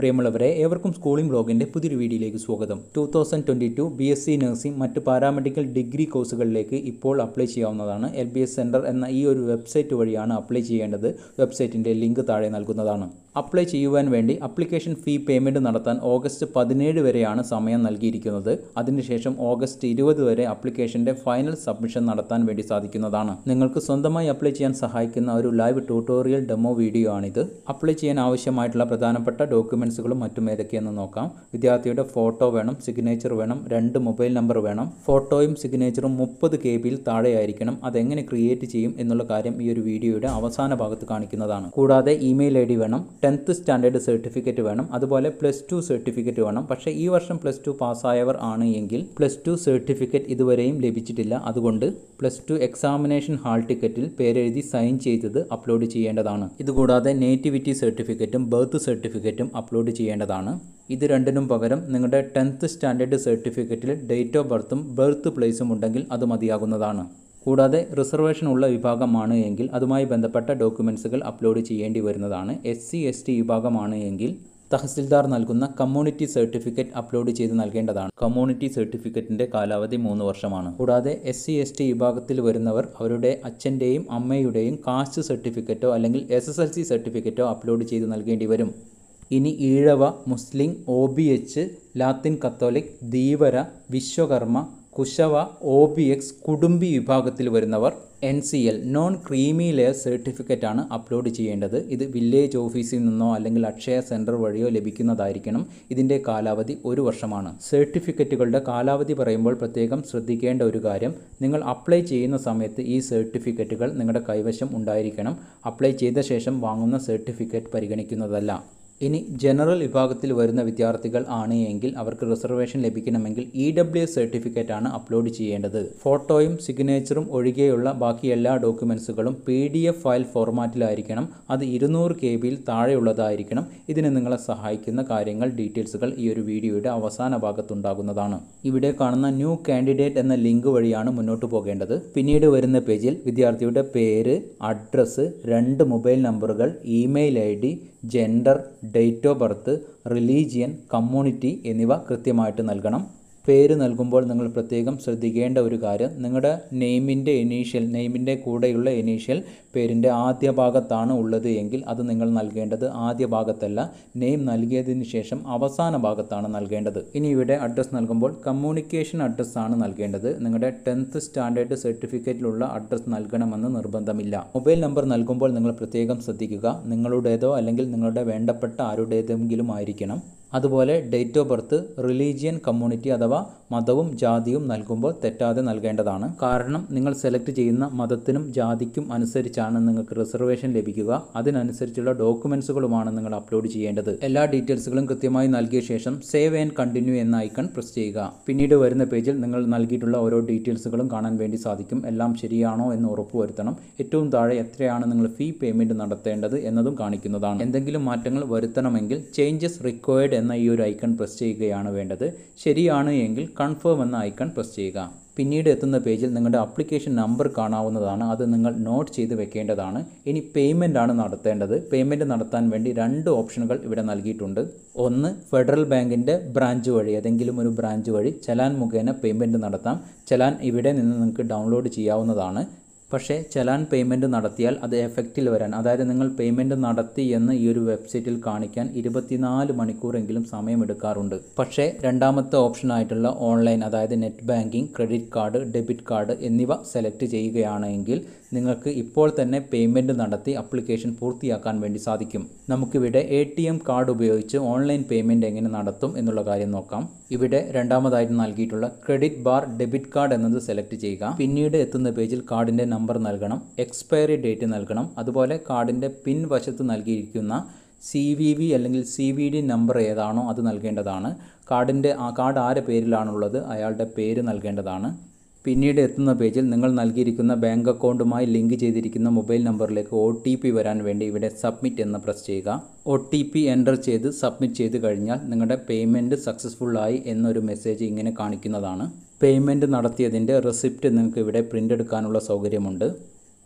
പ്രിയമുള്ളവരെ ഏവർക്കും സ്കൂളിംഗ് ബ്ലോഗിൻ്റെ പുതിയൊരു വീഡിയോയിലേക്ക് സ്വാഗതം two thousand twenty two B S C nursing മറ്റ് പാരാമെഡിക്കൽ ഡിഗ്രി കോഴ്സുകളിലേക്ക് ഇപ്പോൾ അപ്ലൈ ചെയ്യാവുന്നതാണ് എൽ ബി എസ് സെൻറ്റർ എന്ന ഈ ഒരു വെബ്സൈറ്റ് വഴിയാണ് അപ്ലൈ ചെയ്യേണ്ടത് വെബ്സൈറ്റിൻ്റെ ലിങ്ക് താഴെ നൽകുന്നതാണ് അപ്ലൈ ചെയ്യുവാൻ വേണ്ടി അപ്ലിക്കേഷൻ ഫീ പേയ്മെൻറ്റ് നടത്താൻ ഓഗസ്റ്റ് പതിനേഴ് വരെയാണ് സമയം നൽകിയിരിക്കുന്നത് അതിനുശേഷം ഓഗസ്റ്റ് ഇരുപത് വരെ അപ്ലിക്കേഷൻ്റെ ഫൈനൽ സബ്മിഷൻ നടത്താൻ വേണ്ടി സാധിക്കുന്നതാണ് നിങ്ങൾക്ക് സ്വന്തമായി അപ്ലൈ ചെയ്യാൻ സഹായിക്കുന്ന ഒരു ലൈവ് ട്യൂട്ടോറിയൽ ഡെമോ വീഡിയോ ആണിത് അപ്ലൈ ചെയ്യാൻ ആവശ്യമായിട്ടുള്ള പ്രധാനപ്പെട്ട ഡോക്യുമെൻസുകളും മറ്റും ഏതൊക്കെയെന്ന് നോക്കാം വിദ്യാർത്ഥിയുടെ ഫോട്ടോ വേണം സിഗ്നേച്ചർ വേണം രണ്ട് മൊബൈൽ നമ്പർ വേണം ഫോട്ടോയും സിഗ്നേച്ചറും മുപ്പത് കെ ബിയിൽ താഴെയായിരിക്കണം അതെങ്ങനെ ക്രിയേറ്റ് ചെയ്യും എന്നുള്ള കാര്യം ഈ ഒരു വീഡിയോയുടെ അവസാന ഭാഗത്ത് കാണിക്കുന്നതാണ് കൂടാതെ ഇമെയിൽ ഐ ഡി വേണം ടെൻത്ത് സ്റ്റാൻഡേർഡ് സർട്ടിഫിക്കറ്റ് വേണം അതുപോലെ പ്ലസ് ടു സർട്ടിഫിക്കറ്റ് വേണം പക്ഷേ ഈ വർഷം പ്ലസ് ടു പാസ്സായവർ ആണ് എങ്കിൽ പ്ലസ് ടു സർട്ടിഫിക്കറ്റ് ഇതുവരെയും ലഭിച്ചിട്ടില്ല അതുകൊണ്ട് പ്ലസ് ടു എക്സാമിനേഷൻ ഹാൾ ടിക്കറ്റിൽ പേരെഴുതി സൈൻ ചെയ്തത് അപ്ലോഡ് ചെയ്യേണ്ടതാണ് ഇതുകൂടാതെ നേറ്റിവിറ്റി സർട്ടിഫിക്കറ്റും ബർത്ത് സർട്ടിഫിക്കറ്റും അപ്ലോഡ് ചെയ്യേണ്ടതാണ് ഇത് രണ്ടിനും പകരം നിങ്ങളുടെ ടെൻത്ത് സ്റ്റാൻഡേർഡ് സർട്ടിഫിക്കറ്റിൽ ഡേറ്റ് ഓഫ് ബർത്തും ബർത്ത് പ്ലേസും ഉണ്ടെങ്കിൽ അത് മതിയാകുന്നതാണ് കൂടാതെ റിസർവേഷൻ ഉള്ള വിഭാഗമാണ് എങ്കിൽ അതുമായി ബന്ധപ്പെട്ട ഡോക്യുമെൻസുകൾ അപ്ലോഡ് ചെയ്യേണ്ടി വരുന്നതാണ് എസ് സി എസ് ടി വിഭാഗമാണ് എങ്കിൽ തഹസിൽദാർ നൽകുന്ന കമ്മ്യൂണിറ്റി സർട്ടിഫിക്കറ്റ് അപ്ലോഡ് ചെയ്ത് നൽകേണ്ടതാണ് കമ്മ്യൂണിറ്റി സർട്ടിഫിക്കറ്റിന്റെ കാലാവധി മൂന്ന് വർഷമാണ് കൂടാതെ എസ് സി എസ് ടി വിഭാഗത്തിൽ വരുന്നവർ അവരുടെ അച്ഛൻ്റെയും അമ്മയുടെയും കാസ്റ്റ് സർട്ടിഫിക്കറ്റോ അല്ലെങ്കിൽ എസ് എസ് എൽ സി സർട്ടിഫിക്കറ്റോ അപ്ലോഡ് ചെയ്ത് നൽകേണ്ടി വരും ഇനി ഈഴവ മുസ്ലിം O B H Latin Catholic Dheevara Vishwakarma Kushava O B X Kudumbi വിഭാഗത്തിൽ വരുന്നവർ N C L non creamy layer certificate ആണ് അപ്ലോഡ് ചെയ്യേണ്ടത് ഇത് വില്ലേജ് ഓഫീസിൽ നിന്നോ അല്ലെങ്കിൽ അക്ഷയ സെൻറ്റർ വഴിയോ ലഭിക്കുന്നതായിരിക്കണം ഇതിൻ്റെ കാലാവധി ഒരു വർഷമാണ് സർട്ടിഫിക്കറ്റുകളുടെ കാലാവധി പറയുമ്പോൾ പ്രത്യേകം ശ്രദ്ധിക്കേണ്ട ഒരു കാര്യം നിങ്ങൾ അപ്ലൈ ചെയ്യുന്ന സമയത്ത് ഈ സർട്ടിഫിക്കറ്റുകൾ നിങ്ങളുടെ കൈവശം ഉണ്ടായിരിക്കണം അപ്ലൈ ചെയ്ത ശേഷം വാങ്ങുന്ന സർട്ടിഫിക്കറ്റ് പരിഗണിക്കുന്നതല്ല ഇനി ജനറൽ വിഭാഗത്തിൽ വരുന്ന വിദ്യാർത്ഥികൾ ആണ് എങ്കിൽ അവർക്ക് റിസർവേഷൻ ലഭിക്കണമെങ്കിൽ ഇ ഡബ്ല്യു എസ് സർട്ടിഫിക്കറ്റ് ആണ് അപ്ലോഡ് ചെയ്യേണ്ടത് ഫോട്ടോയും സിഗ്നേച്ചറും ഒഴികെയുള്ള ബാക്കി എല്ലാ ഡോക്യുമെൻസുകളും പി ഡി എഫ് ഫയൽ ഫോർമാറ്റിലായിരിക്കണം അത് ഇരുന്നൂറ് കെ ബിയിൽ താഴെയുള്ളതായിരിക്കണം ഇതിന് നിങ്ങളെ സഹായിക്കുന്ന കാര്യങ്ങൾ ഡീറ്റെയിൽസുകൾ ഈ ഒരു വീഡിയോയുടെ അവസാന ഭാഗത്തുണ്ടാകുന്നതാണ് ഇവിടെ കാണുന്ന ന്യൂ കാൻഡിഡേറ്റ് എന്ന ലിങ്ക് വഴിയാണ് മുന്നോട്ട് പോകേണ്ടത് പിന്നീട് വരുന്ന പേജിൽ വിദ്യാർത്ഥിയുടെ പേര് അഡ്രസ്സ് രണ്ട് മൊബൈൽ നമ്പറുകൾ email I D gender date of birth religion community എന്നിവ കൃത്യമായിട്ട് നൽകണം പേര് നൽകുമ്പോൾ നിങ്ങൾ പ്രത്യേകം ശ്രദ്ധിക്കേണ്ട ഒരു കാര്യം നിങ്ങളുടെ നെയിമിൻ്റെ ഇനീഷ്യൽ നെയിമിൻ്റെ കൂടെയുള്ള ഇനീഷ്യൽ പേരിൻ്റെ ആദ്യ ഭാഗത്താണ് ഉള്ളത് എങ്കിൽ അത് നിങ്ങൾ നൽകേണ്ടത് ആദ്യ ഭാഗത്തല്ല നെയിം നൽകിയതിന് ശേഷം അവസാന ഭാഗത്താണ് നൽകേണ്ടത് ഇനി ഇവിടെ അഡ്രസ്സ് നൽകുമ്പോൾ കമ്മ്യൂണിക്കേഷൻ അഡ്രസ്സാണ് നൽകേണ്ടത് നിങ്ങളുടെ ടെൻത്ത് സ്റ്റാൻഡേർഡ് സർട്ടിഫിക്കറ്റിലുള്ള അഡ്രസ്സ് നൽകണമെന്ന് നിർബന്ധമില്ല മൊബൈൽ നമ്പർ നൽകുമ്പോൾ നിങ്ങൾ പ്രത്യേകം ശ്രദ്ധിക്കുക നിങ്ങളുടേതോ അല്ലെങ്കിൽ നിങ്ങളുടെ വേണ്ടപ്പെട്ട ആരുടേതെങ്കിലും ആയിരിക്കണം അതുപോലെ date of birth religion community അഥവാ മതവും ജാതിയും നൽകുമ്പോൾ തെറ്റാതെ നൽകേണ്ടതാണ് കാരണം നിങ്ങൾ സെലക്ട് ചെയ്യുന്ന മതത്തിനും ജാതിക്കും അനുസരിച്ചാണ് നിങ്ങൾക്ക് റിസർവേഷൻ ലഭിക്കുക അതിനനുസരിച്ചുള്ള ഡോക്യുമെൻസുകളുമാണ് നിങ്ങൾ അപ്ലോഡ് ചെയ്യേണ്ടത് എല്ലാ ഡീറ്റെയിൽസുകളും കൃത്യമായി നൽകിയ ശേഷം സേവ് ആൻഡ് കണ്ടിന്യൂ എന്ന ഐക്കൺ പ്രസ് ചെയ്യുക പിന്നീട് വരുന്ന പേജിൽ നിങ്ങൾ നൽകിയിട്ടുള്ള ഓരോ ഡീറ്റെയിൽസുകളും കാണാൻ വേണ്ടി സാധിക്കും എല്ലാം ശരിയാണോ എന്ന് ഉറപ്പുവരുത്തണം ഏറ്റവും താഴെ എത്രയാണ് നിങ്ങൾ ഫീ പേയ്മെൻറ്റ് നടത്തേണ്ടത് എന്നതും കാണിക്കുന്നതാണ് എന്തെങ്കിലും മാറ്റങ്ങൾ വരുത്തണമെങ്കിൽ ചേഞ്ചസ് റിക്വയർഡ് എന്ന ഈ ഒരു ഐക്കൺ പ്രസ് ചെയ്യുകയാണ് വേണ്ടത് ശരിയാണ് എങ്കിൽ കൺഫേം എന്ന ഐക്കൺ പ്രസ് ചെയ്യുക പിന്നീട് എത്തുന്ന പേജിൽ നിങ്ങളുടെ അപ്ലിക്കേഷൻ നമ്പർ കാണാവുന്നതാണ് അത് നിങ്ങൾ നോട്ട് ചെയ്ത് വെക്കേണ്ടതാണ് ഇനി പേയ്മെൻ്റ് ആണ് നടത്തേണ്ടത് പേയ്മെൻറ്റ് നടത്താൻ വേണ്ടി രണ്ട് ഓപ്ഷനുകൾ ഇവിടെ നൽകിയിട്ടുണ്ട് ഒന്ന് ഫെഡറൽ ബാങ്കിൻ്റെ ബ്രാഞ്ച് വഴി ഏതെങ്കിലും ഒരു ബ്രാഞ്ച് വഴി ചലാൻ മുഖേന പേയ്മെൻറ്റ് നടത്താം ചലാൻ ഇവിടെ നിന്ന് നിങ്ങൾക്ക് ഡൗൺലോഡ് ചെയ്യാവുന്നതാണ് പക്ഷേ ചലാൻ പേയ്മെൻറ്റ് നടത്തിയാൽ അത് എഫക്റ്റിൽ വരാൻ അതായത് നിങ്ങൾ പേയ്മെൻറ്റ് നടത്തി എന്ന് ഈ ഒരു വെബ്സൈറ്റിൽ കാണിക്കാൻ ഇരുപത്തിനാല് മണിക്കൂറെങ്കിലും സമയമെടുക്കാറുണ്ട് പക്ഷേ രണ്ടാമത്തെ ഓപ്ഷനായിട്ടുള്ള ഓൺലൈൻ അതായത് net banking credit card debit card എന്നിവ സെലക്ട് ചെയ്യുകയാണെങ്കിൽ നിങ്ങൾക്ക് ഇപ്പോൾ തന്നെ പേയ്മെൻറ്റ് നടത്തി അപ്ലിക്കേഷൻ പൂർത്തിയാക്കാൻ വേണ്ടി സാധിക്കും നമുക്കിവിടെ എ ടി എം കാർഡ് ഉപയോഗിച്ച് ഓൺലൈൻ പേയ്മെൻറ്റ് എങ്ങനെ നടത്തും എന്നുള്ള കാര്യം നോക്കാം ഇവിടെ രണ്ടാമതായിട്ട് നൽകിയിട്ടുള്ള ക്രെഡിറ്റ് ബാർ ഡെബിറ്റ് കാർഡ് എന്നത് സെലക്ട് ചെയ്യുക പിന്നീട് എത്തുന്ന പേജിൽ കാർഡിൻ്റെ നമ്പർ നൽകണം എക്സ്പയറി ഡേറ്റ് നൽകണം അതുപോലെ കാർഡിൻ്റെ പിൻ വശത്ത് നൽകിയിരിക്കുന്ന സി വി വി അല്ലെങ്കിൽ സി വി ഡി നമ്പർ ഏതാണോ അത് നൽകേണ്ടതാണ് കാർഡിൻ്റെ ആ കാർഡ് ആരുടെ പേരിലാണുള്ളത് അയാളുടെ പേര് നൽകേണ്ടതാണ് പിന്നീട് എത്തുന്ന പേജിൽ നിങ്ങൾ നൽകിയിരിക്കുന്ന ബാങ്ക് അക്കൗണ്ടുമായി ലിങ്ക് ചെയ്തിരിക്കുന്ന മൊബൈൽ നമ്പറിലേക്ക് ഒ ടി പി വരാൻ വേണ്ടി ഇവിടെ സബ്മിറ്റ് എന്ന് പ്രസ് ചെയ്യുക ഒ ടി പി എൻ്റർ ചെയ്ത് സബ്മിറ്റ് ചെയ്ത് കഴിഞ്ഞാൽ നിങ്ങളുടെ പേയ്മെൻറ്റ് സക്സസ്ഫുള്ളായി എന്നൊരു മെസ്സേജ് ഇങ്ങനെ കാണിക്കുന്നതാണ് പേയ്മെൻറ്റ് നടത്തിയതിൻ്റെ റെസിപ്റ്റ് നിങ്ങൾക്ക് ഇവിടെ പ്രിൻ്റ് എടുക്കാനുള്ള സൗകര്യമുണ്ട്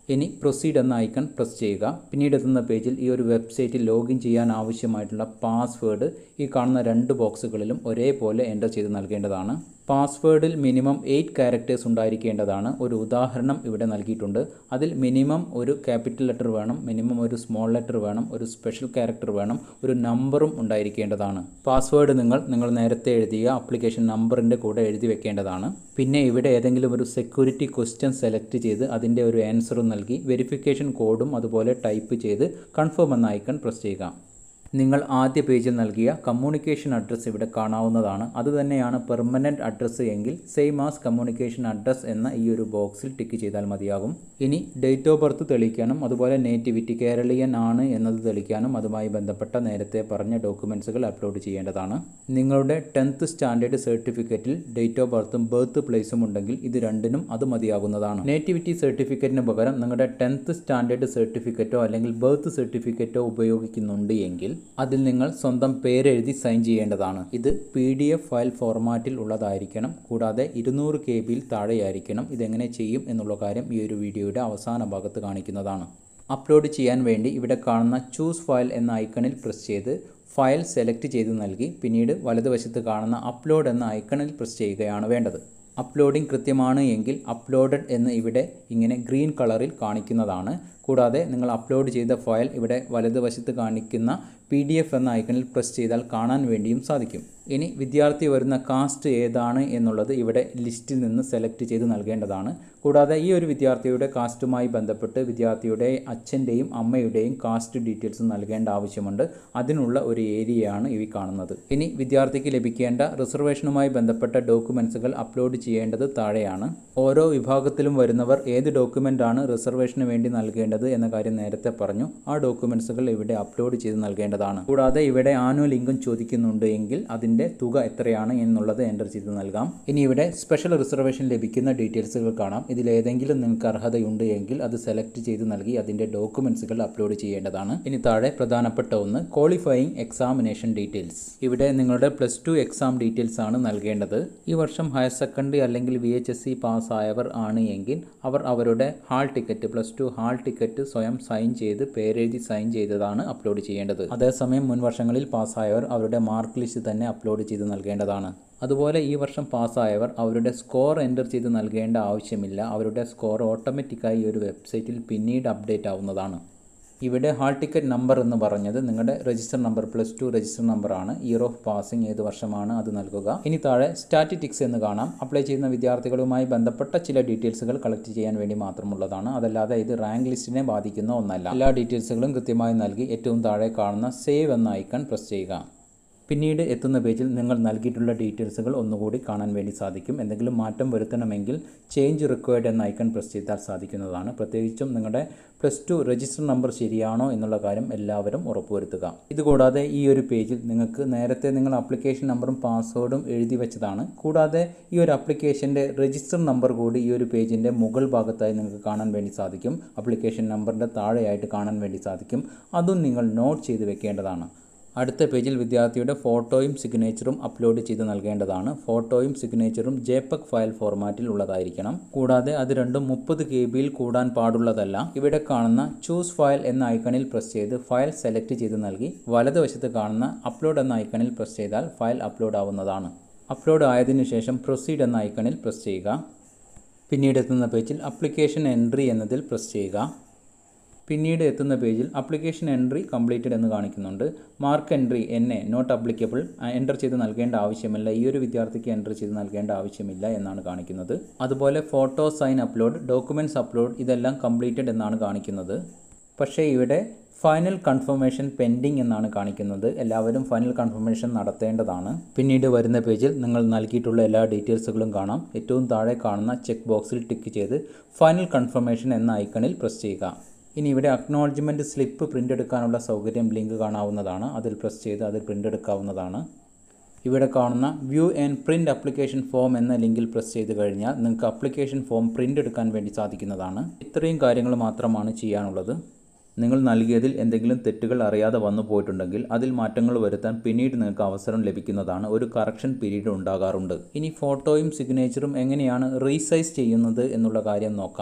ഇനി പ്രൊസീഡ് എന്ന ഐക്കൺ പ്രസ് ചെയ്യുക പിന്നീട് എത്തുന്ന പേജിൽ ഈ ഒരു വെബ്സൈറ്റിൽ ലോഗിൻ ചെയ്യാൻ ആവശ്യമായിട്ടുള്ള പാസ്വേഡ് ഈ കാണുന്ന രണ്ട് ബോക്സുകളിലും ഒരേപോലെ എൻ്റർ ചെയ്ത് നൽകേണ്ടതാണ് പാസ്വേഡിൽ മിനിമം എയ്റ്റ് ക്യാരക്ടേഴ്സ് ഉണ്ടായിരിക്കേണ്ടതാണ് ഒരു ഉദാഹരണം ഇവിടെ നൽകിയിട്ടുണ്ട് അതിൽ മിനിമം ഒരു ക്യാപിറ്റൽ ലെറ്റർ വേണം മിനിമം ഒരു സ്മോൾ ലെറ്റർ വേണം ഒരു സ്പെഷ്യൽ ക്യാരക്ടർ വേണം ഒരു നമ്പറും ഉണ്ടായിരിക്കേണ്ടതാണ് പാസ്വേഡ് നിങ്ങൾ നിങ്ങൾ നേരത്തെ എഴുതിയ ആപ്ലിക്കേഷൻ നമ്പറിൻ്റെ കൂടെ എഴുതി വെക്കേണ്ടതാണ് പിന്നെ ഇവിടെ ഏതെങ്കിലും ഒരു സെക്യൂരിറ്റി ക്വസ്റ്റ്യൻ സെലക്ട് ചെയ്ത് അതിൻ്റെ ഒരു ആൻസറും നൽകി വെരിഫിക്കേഷൻ കോഡും അതുപോലെ ടൈപ്പ് ചെയ്ത് കൺഫേം എന്ന ഐക്കൺ പ്രസ് ചെയ്യുക നിങ്ങൾ ആദ്യ പേജിൽ നൽകിയ കമ്മ്യൂണിക്കേഷൻ അഡ്രസ്സ് ഇവിടെ കാണാവുന്നതാണ് അതുതന്നെയാണ് പെർമനൻറ്റ് അഡ്രസ്സ് എങ്കിൽ സെയിം ആസ് കമ്മ്യൂണിക്കേഷൻ അഡ്രസ്സ് എന്ന ഈ ഒരു ബോക്സിൽ ടിക്ക് ചെയ്താൽ മതിയാകും ഇനി ഡേറ്റ് ഓഫ് ബർത്ത് തെളിയിക്കാനും അതുപോലെ നേറ്റിവിറ്റി കേരളീയൻ ആണ് എന്നത് തെളിയിക്കാനും അതുമായി ബന്ധപ്പെട്ട നേരത്തെ പറഞ്ഞ ഡോക്യുമെൻസുകൾ അപ്ലോഡ് ചെയ്യേണ്ടതാണ് നിങ്ങളുടെ ടെൻത്ത് സ്റ്റാൻഡേർഡ് സർട്ടിഫിക്കറ്റിൽ ഡേറ്റ് ഓഫ് ബർത്തും ബർത്ത് പ്ലേസും ഉണ്ടെങ്കിൽ ഇത് രണ്ടിനും അത് മതിയാകുന്നതാണ് നേറ്റിവിറ്റി സർട്ടിഫിക്കറ്റിന് പകരം നിങ്ങളുടെ ടെൻത്ത് സ്റ്റാൻഡേർഡ് സർട്ടിഫിക്കറ്റോ അല്ലെങ്കിൽ ബർത്ത് സർട്ടിഫിക്കറ്റോ ഉപയോഗിക്കുന്നുണ്ട് എങ്കിൽ അതിൽ നിങ്ങൾ സ്വന്തം പേരെഴുതി സൈൻ ചെയ്യേണ്ടതാണ് ഇത് പി ഡി എഫ് ഫയൽ ഫോർമാറ്റിൽ ഉള്ളതായിരിക്കണം കൂടാതെ ഇരുന്നൂറ് കെ ബിയിൽ താഴെയായിരിക്കണം ഇതെങ്ങനെ ചെയ്യും എന്നുള്ള കാര്യം ഈ ഒരു വീഡിയോയുടെ അവസാന ഭാഗത്ത് കാണിക്കുന്നതാണ് അപ്ലോഡ് ചെയ്യാൻ വേണ്ടി ഇവിടെ കാണുന്ന ചൂസ് ഫയൽ എന്ന ഐക്കണിൽ പ്രസ് ചെയ്ത് ഫയൽ സെലക്ട് ചെയ്ത് നൽകി പിന്നീട് വലതുവശത്ത് കാണുന്ന അപ്ലോഡ് എന്ന ഐക്കണിൽ പ്രസ് ചെയ്യുകയാണ് വേണ്ടത് അപ്ലോഡിംഗ് കൃത്യമാണ് എങ്കിൽ അപ്ലോഡഡ് എന്ന് ഇവിടെ ഇങ്ങനെ ഗ്രീൻ കളറിൽ കാണിക്കുന്നതാണ് കൂടാതെ നിങ്ങൾ അപ്ലോഡ് ചെയ്ത ഫയൽ ഇവിടെ വലതുവശത്ത് കാണിക്കുന്ന പി ഡി എഫ് എന്ന ഐക്കണിൽ പ്രസ് ചെയ്താൽ കാണാൻ വേണ്ടിയും സാധിക്കും ഇനി വിദ്യാർത്ഥി വരുന്ന കാസ്റ്റ് ഏതാണ് എന്നുള്ളത് ഇവിടെ ലിസ്റ്റിൽ നിന്ന് സെലക്ട് ചെയ്ത് നൽകേണ്ടതാണ് കൂടാതെ ഈ ഒരു വിദ്യാർത്ഥിയുടെ കാസ്റ്റുമായി ബന്ധപ്പെട്ട് വിദ്യാർത്ഥിയുടെ അച്ഛൻ്റെയും അമ്മയുടെയും കാസ്റ്റ് ഡീറ്റെയിൽസ് നൽകേണ്ട ആവശ്യമുണ്ട് അതിനുള്ള ഒരു ഏരിയയാണ് ഈ കാണുന്നത് ഇനി വിദ്യാർത്ഥിക്ക് ലഭിക്കേണ്ട റിസർവേഷനുമായി ബന്ധപ്പെട്ട ഡോക്യുമെൻസുകൾ അപ്ലോഡ് ചെയ്യേണ്ടത് താഴെയാണ് ഓരോ വിഭാഗത്തിലും വരുന്നവർ ഏത് ഡോക്യുമെൻ്റാണ് റിസർവേഷന് വേണ്ടി നൽകേണ്ടത് എന്ന കാര്യം നേരത്തെ പറഞ്ഞു ആ ഡോക്യുമെൻസുകൾ ഇവിടെ അപ്ലോഡ് ചെയ്ത് നൽകേണ്ടതാണ് കൂടാതെ ഇവിടെ ആനുവൽ ഇൻകം ചോദിക്കുന്നുണ്ട് എങ്കിൽ അതിൻ്റെ തുക എത്രയാണ് എന്നുള്ളത് എൻ്റർ ചെയ്ത് നൽകാം ഇനി ഇവിടെ സ്പെഷ്യൽ റിസർവേഷൻ ലഭിക്കുന്ന ഡീറ്റെയിൽസുകൾ കാണാം ഇതിലേതെങ്കിലും നിങ്ങൾക്ക് അർഹതയുണ്ട് എങ്കിൽ അത് സെലക്ട് ചെയ്ത് നൽകി അതിൻ്റെ ഡോക്യുമെൻസുകൾ അപ്ലോഡ് ചെയ്യേണ്ടതാണ് ഇനി താഴെ പ്രധാനപ്പെട്ട ഒന്ന് ക്വാളിഫയിങ് എക്സാമിനേഷൻ ഡീറ്റെയിൽസ് ഇവിടെ നിങ്ങളുടെ പ്ലസ് ടു എക്സാം ഡീറ്റെയിൽസ് ആണ് നൽകേണ്ടത് ഈ വർഷം ഹയർ സെക്കൻഡറി അല്ലെങ്കിൽ വി എച്ച് എസ് സി പാസ്സായവർ ആണ് എങ്കിൽ അവർ അവരുടെ hall ticket plus two hall ticket സ്വയം സൈൻ ചെയ്ത് പേരെഴുതി സൈൻ ചെയ്തതാണ് അപ്ലോഡ് ചെയ്യേണ്ടത് അതേസമയം മുൻ വർഷങ്ങളിൽ പാസ്സായവർ അവരുടെ മാർക്ക് ലിസ്റ്റ് തന്നെ അപ്ലോഡ് ചെയ്ത് നൽകേണ്ടതാണ് അതുപോലെ ഈ വർഷം പാസ്സായവർ അവരുടെ സ്കോർ എൻ്റർ ചെയ്ത് നൽകേണ്ട ആവശ്യമില്ല അവരുടെ സ്കോർ ഓട്ടോമാറ്റിക്കായി ഒരു വെബ്സൈറ്റിൽ പിന്നീട് അപ്ഡേറ്റ് ആവുന്നതാണ് ഇവിടെ ഹാൾ ടിക്കറ്റ് നമ്പർ എന്ന് പറഞ്ഞത് നിങ്ങളുടെ register number plus two register നമ്പറാണ് ഇയർ ഓഫ് പാസിംഗ് ഏത് വർഷമാണ് അത് നൽകുക ഇനി താഴെ സ്റ്റാറ്റിറ്റിക്സ് എന്ന് കാണാം അപ്ലൈ ചെയ്യുന്ന വിദ്യാർത്ഥികളുമായി ബന്ധപ്പെട്ട ചില ഡീറ്റെയിൽസുകൾ കളക്ട് ചെയ്യാൻ വേണ്ടി മാത്രമുള്ളതാണ് അതല്ലാതെ ഇത് റാങ്ക് ലിസ്റ്റിനെ ബാധിക്കുന്ന ഒന്നല്ല എല്ലാ ഡീറ്റെയിൽസുകളും കൃത്യമായി നൽകി ഏറ്റവും താഴെ കാണുന്ന സേവ് എന്ന ഐക്കൺ പ്രസ് ചെയ്യുക പിന്നീട് എത്തുന്ന പേജിൽ നിങ്ങൾ നൽകിയിട്ടുള്ള ഡീറ്റെയിൽസുകൾ ഒന്നുകൂടി കാണാൻ വേണ്ടി സാധിക്കും എന്തെങ്കിലും മാറ്റം വരുത്തണമെങ്കിൽ ചേഞ്ച് റിക്വയർഡ് എന്ന ഐക്കൺ പ്രസ് ചെയ്താൽ സാധിക്കുന്നതാണ് പ്രത്യേകിച്ചും നിങ്ങളുടെ പ്ലസ് ടു രജിസ്റ്റർ നമ്പർ ശരിയാണോ എന്നുള്ള കാര്യം എല്ലാവരും ഉറപ്പുവരുത്തുക ഇതുകൂടാതെ ഈ ഒരു പേജിൽ നിങ്ങൾക്ക് നേരത്തെ നിങ്ങൾ ആപ്ലിക്കേഷൻ നമ്പറും പാസ്വേഡും എഴുതി വെച്ചതാണ് കൂടാതെ ഈ ഒരു ആപ്ലിക്കേഷൻ്റെ രജിസ്റ്റർ നമ്പർ കൂടി ഈ ഒരു പേജിൻ്റെ മുകൾ ഭാഗത്തായി നിങ്ങൾക്ക് കാണാൻ വേണ്ടി സാധിക്കും ആപ്ലിക്കേഷൻ നമ്പറിൻ്റെ താഴെയായിട്ട് കാണാൻ വേണ്ടി സാധിക്കും അതും നിങ്ങൾ നോട്ട് ചെയ്ത് വെക്കേണ്ടതാണ് അടുത്ത പേജിൽ വിദ്യാർത്ഥിയുടെ ഫോട്ടോയും സിഗ്നേച്ചറും അപ്ലോഡ് ചെയ്ത് നൽകേണ്ടതാണ് ഫോട്ടോയും സിഗ്നേച്ചറും ജെപെഗ് ഫയൽ ഫോർമാറ്റിൽ ഉള്ളതായിരിക്കണം കൂടാതെ അത് രണ്ടും മുപ്പത് കെ ബിയിൽ കൂടാൻ പാടുള്ളതല്ല ഇവിടെ കാണുന്ന ചൂസ് ഫയൽ എന്ന ഐക്കണിൽ പ്രസ് ചെയ്ത് ഫയൽ സെലക്ട് ചെയ്ത് നൽകി വലതുവശത്ത് കാണുന്ന അപ്ലോഡ് എന്ന ഐക്കണിൽ പ്രസ് ചെയ്താൽ ഫയൽ അപ്ലോഡ് ആവുന്നതാണ് അപ്ലോഡ് ആയതിനു ശേഷം പ്രൊസീഡ് എന്ന ഐക്കണിൽ പ്രസ് ചെയ്യുക പിന്നീട് എത്തുന്ന പേജിൽ അപ്ലിക്കേഷൻ എൻട്രി എന്നതിൽ പ്രസ് ചെയ്യുക പിന്നീട് എത്തുന്ന പേജിൽ അപ്ലിക്കേഷൻ എൻട്രി കംപ്ലീറ്റഡ് എന്ന് കാണിക്കുന്നുണ്ട് മാർക്ക് എൻട്രി എന്നെ നോട്ട് അപ്ലിക്കബിൾ എൻ്റർ ചെയ്ത് നൽകേണ്ട ആവശ്യമില്ല ഈ ഒരു വിദ്യാർത്ഥിക്ക് എൻ്റർ ചെയ്ത് നൽകേണ്ട ആവശ്യമില്ല എന്നാണ് കാണിക്കുന്നത് അതുപോലെ photo sign upload documents upload ഇതെല്ലാം കംപ്ലീറ്റഡ് എന്നാണ് കാണിക്കുന്നത് പക്ഷേ ഇവിടെ ഫൈനൽ കൺഫർമേഷൻ പെൻഡിങ് എന്നാണ് കാണിക്കുന്നത് എല്ലാവരും ഫൈനൽ കൺഫർമേഷൻ നടത്തേണ്ടതാണ് പിന്നീട് വരുന്ന പേജിൽ നിങ്ങൾ നൽകിയിട്ടുള്ള എല്ലാ ഡീറ്റെയിൽസുകളും കാണാം ഏറ്റവും താഴെ കാണുന്ന ചെക്ക് ബോക്സിൽ ടിക്ക് ചെയ്ത് ഫൈനൽ കൺഫർമേഷൻ എന്ന ഐക്കണിൽ പ്രസ് ചെയ്യുക ഇനി ഇവിടെ അക്നോളജ്മെൻറ്റ് സ്ലിപ്പ് പ്രിൻ്റ് എടുക്കാനുള്ള സൗകര്യം ലിങ്ക് കാണാവുന്നതാണ് അതിൽ പ്രസ് ചെയ്ത് അതിൽ പ്രിൻ്റ് എടുക്കാവുന്നതാണ് ഇവിടെ കാണുന്ന view and print application form എന്ന ലിങ്കിൽ പ്രസ് ചെയ്ത് കഴിഞ്ഞാൽ നിങ്ങൾക്ക് അപ്ലിക്കേഷൻ ഫോം പ്രിൻ്റ് എടുക്കാൻ വേണ്ടി സാധിക്കുന്നതാണ് ഇത്രയും കാര്യങ്ങൾ മാത്രമാണ് ചെയ്യാനുള്ളത് നിങ്ങൾ നൽകിയതിൽ എന്തെങ്കിലും തെറ്റുകൾ അറിയാതെ വന്നു പോയിട്ടുണ്ടെങ്കിൽ അതിൽ മാറ്റങ്ങൾ വരുത്താൻ പിന്നീട് നിങ്ങൾക്ക് അവസരം ലഭിക്കുന്നതാണ് ഒരു കറക്ഷൻ പീരീഡ് ഉണ്ടാകാറുണ്ട് ഇനി ഫോട്ടോയും സിഗ്നേച്ചറും എങ്ങനെയാണ് റീസൈസ് ചെയ്യുന്നത് എന്നുള്ള കാര്യം നോക്കാം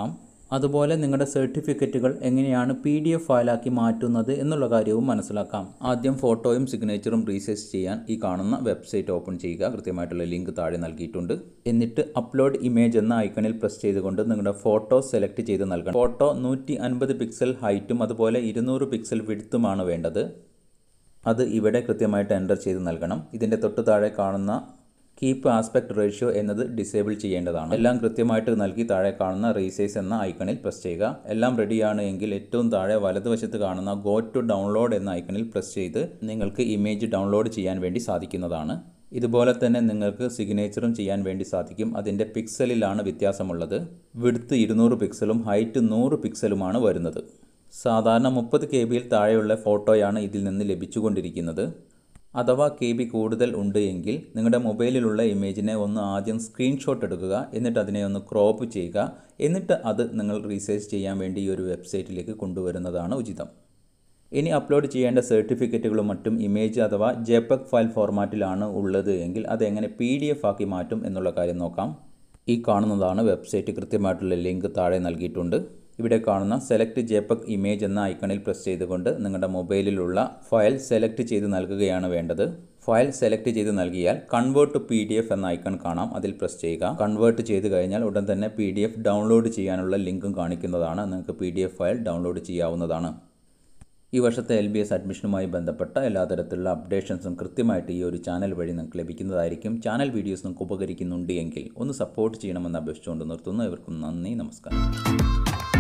അതുപോലെ നിങ്ങളുടെ സർട്ടിഫിക്കറ്റുകൾ എങ്ങനെയാണ് പി ഡി എഫ് ഫയലാക്കി മാറ്റുന്നത് എന്നുള്ള കാര്യവും മനസ്സിലാക്കാം ആദ്യം ഫോട്ടോയും സിഗ്നേച്ചറും റീസെർച്ച് ചെയ്യാൻ ഈ കാണുന്ന വെബ്സൈറ്റ് ഓപ്പൺ ചെയ്യുക കൃത്യമായിട്ടുള്ള ലിങ്ക് താഴെ നൽകിയിട്ടുണ്ട് എന്നിട്ട് അപ്ലോഡ് ഇമേജ് എന്ന ഐക്കണിൽ പ്രസ് ചെയ്തുകൊണ്ട് നിങ്ങളുടെ ഫോട്ടോ സെലക്ട് ചെയ്ത് നൽകണം ഫോട്ടോ നൂറ്റി അൻപത് പിക്സൽ ഹൈറ്റും അതുപോലെ ഇരുന്നൂറ് പിക്സൽ വിടുത്തുമാണ് വേണ്ടത് അത് ഇവിടെ കൃത്യമായിട്ട് എൻ്റർ ചെയ്ത് നൽകണം ഇതിൻ്റെ തൊട്ട് താഴെ കാണുന്ന കീപ്പ് ആസ്പെക്ട് റേഷ്യോ എന്നത് ഡിസേബിൾ ചെയ്യേണ്ടതാണ് എല്ലാം കൃത്യമായിട്ട് നൽകി താഴെ കാണുന്ന റീസൈസ് എന്ന ഐക്കണിൽ പ്രസ് ചെയ്യുക എല്ലാം റെഡിയാണ് എങ്കിൽ ഏറ്റവും താഴെ വലതുവശത്ത് കാണുന്ന ഗോ ടു ഡൗൺലോഡ് എന്ന ഐക്കണിൽ പ്രസ് ചെയ്ത് നിങ്ങൾക്ക് ഇമേജ് ഡൗൺലോഡ് ചെയ്യാൻ വേണ്ടി സാധിക്കുന്നതാണ് ഇതുപോലെ തന്നെ നിങ്ങൾക്ക് സിഗ്നേച്ചറും ചെയ്യാൻ വേണ്ടി സാധിക്കും അതിൻ്റെ പിക്സലിലാണ് വ്യത്യാസമുള്ളത് വിടുത്ത് ഇരുന്നൂറ് പിക്സലും ഹൈറ്റ് നൂറ് പിക്സലുമാണ് വരുന്നത് സാധാരണ മുപ്പത് കെ ബിയിൽ താഴെയുള്ള ഫോട്ടോയാണ് ഇതിൽ നിന്ന് ലഭിച്ചുകൊണ്ടിരിക്കുന്നത് അഥവാ കെ ബി കൂടുതൽ ഉണ്ട് എങ്കിൽ നിങ്ങളുടെ മൊബൈലിലുള്ള ഇമേജിനെ ഒന്ന് ആദ്യം സ്ക്രീൻഷോട്ട് എടുക്കുക എന്നിട്ട് അതിനെ ഒന്ന് ക്രോപ്പ് ചെയ്യുക എന്നിട്ട് അത് നിങ്ങൾ റീസേർച്ച് ചെയ്യാൻ വേണ്ടി ഈ ഒരു വെബ്സൈറ്റിലേക്ക് കൊണ്ടുവരുന്നതാണ് ഉചിതം ഇനി അപ്ലോഡ് ചെയ്യേണ്ട സർട്ടിഫിക്കറ്റുകളും മറ്റും ഇമേജ് അഥവാ ജെപെക് ഫയൽ ഫോർമാറ്റിലാണ് ഉള്ളത് എങ്കിൽ അതെങ്ങനെ പി ഡി എഫ് ആക്കി മാറ്റും എന്നുള്ള കാര്യം നോക്കാം ഈ കാണുന്നതാണ് വെബ്സൈറ്റ് കൃത്യമായിട്ടുള്ള ലിങ്ക് താഴെ നൽകിയിട്ടുണ്ട് ഇവിടെ കാണുന്ന സെലക്ട് ജെപെക് ഇമേജ് എന്ന ഐക്കണിൽ പ്രസ് ചെയ്തുകൊണ്ട് നിങ്ങളുടെ മൊബൈലിലുള്ള ഫയൽ സെലക്ട് ചെയ്ത് നൽകുകയാണ് വേണ്ടത് ഫയൽ സെലക്ട് ചെയ്ത് നൽകിയാൽ convert to P D F എന്ന ഐക്കൺ കാണാം അതിൽ പ്രസ് ചെയ്യുക കൺവേർട്ട് ചെയ്ത് കഴിഞ്ഞാൽ ഉടൻ തന്നെ പി ഡി എഫ് ഡൗൺലോഡ് ചെയ്യാനുള്ള ലിങ്കും കാണിക്കുന്നതാണ് നിങ്ങൾക്ക് P D F file download ചെയ്യാവുന്നതാണ് ഈ വർഷത്തെ എൽ ബി എസ് അഡ്മിഷനുമായി ബന്ധപ്പെട്ട എല്ലാ തരത്തിലുള്ള അപ്ഡേഷൻസും കൃത്യമായിട്ട് ഈ ഒരു ചാനൽ വഴി നിങ്ങൾക്ക് ലഭിക്കുന്നതായിരിക്കും ചാനൽ വീഡിയോസ് നിങ്ങൾക്ക് ഉപകരിക്കുന്നുണ്ട് എങ്കിൽ ഒന്ന് സപ്പോർട്ട് ചെയ്യണമെന്ന് അപേക്ഷിച്ചുകൊണ്ട് നിർത്തുന്നു ഇവർക്കും നന്ദി നമസ്കാരം